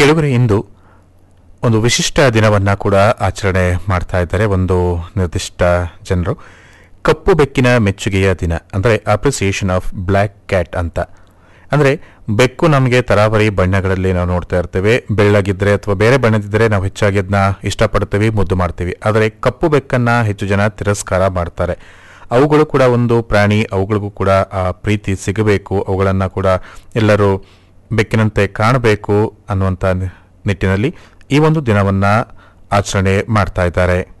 ಕೆಳಗರೆ ಇಂದು ಒಂದು ವಿಶಿಷ್ಟ ದಿನವನ್ನು ಕೂಡ ಆಚರಣೆ ಮಾಡ್ತಾ ಇದ್ದಾರೆ ಒಂದು ನಿರ್ದಿಷ್ಟ ಜನರು ಕಪ್ಪು ಬೆಕ್ಕಿನ ಮೆಚ್ಚುಗೆಯ ದಿನ ಅಂದರೆ ಅಪ್ರಿಸಿಯೇಷನ್ ಆಫ್ ಬ್ಲ್ಯಾಕ್ ಕ್ಯಾಟ್ ಅಂತ ಅಂದರೆ ಬೆಕ್ಕು ನಮಗೆ ತರಾವರಿ ಬಣ್ಣಗಳಲ್ಲಿ ನಾವು ನೋಡ್ತಾ ಇರ್ತೇವೆ ಬೆಳ್ಳಗಿದ್ರೆ ಅಥವಾ ಬೇರೆ ಬಣ್ಣದಿದ್ದರೆ ನಾವು ಹೆಚ್ಚಾಗಿ ಅದನ್ನ ಇಷ್ಟಪಡ್ತೀವಿ ಮುದ್ದು ಮಾಡ್ತೀವಿ ಆದರೆ ಕಪ್ಪು ಬೆಕ್ಕನ್ನ ಹೆಚ್ಚು ಜನ ತಿರಸ್ಕಾರ ಮಾಡ್ತಾರೆ ಅವುಗಳು ಕೂಡ ಒಂದು ಪ್ರಾಣಿ ಅವುಗಳಿಗೂ ಕೂಡ ಆ ಪ್ರೀತಿ ಸಿಗಬೇಕು ಅವುಗಳನ್ನು ಕೂಡ ಎಲ್ಲರೂ ಬೆಕ್ಕಿನಂತೆ ಕಾಣಬೇಕು ಅನ್ನುವಂಥ ನಿ- ನಿಟ್ಟಿನಲ್ಲಿ ಈ ಒಂದು ದಿನವನ್ನ ಆಚರಣೆ ಮಾಡ್ತಾ ಇದ್ದಾರೆ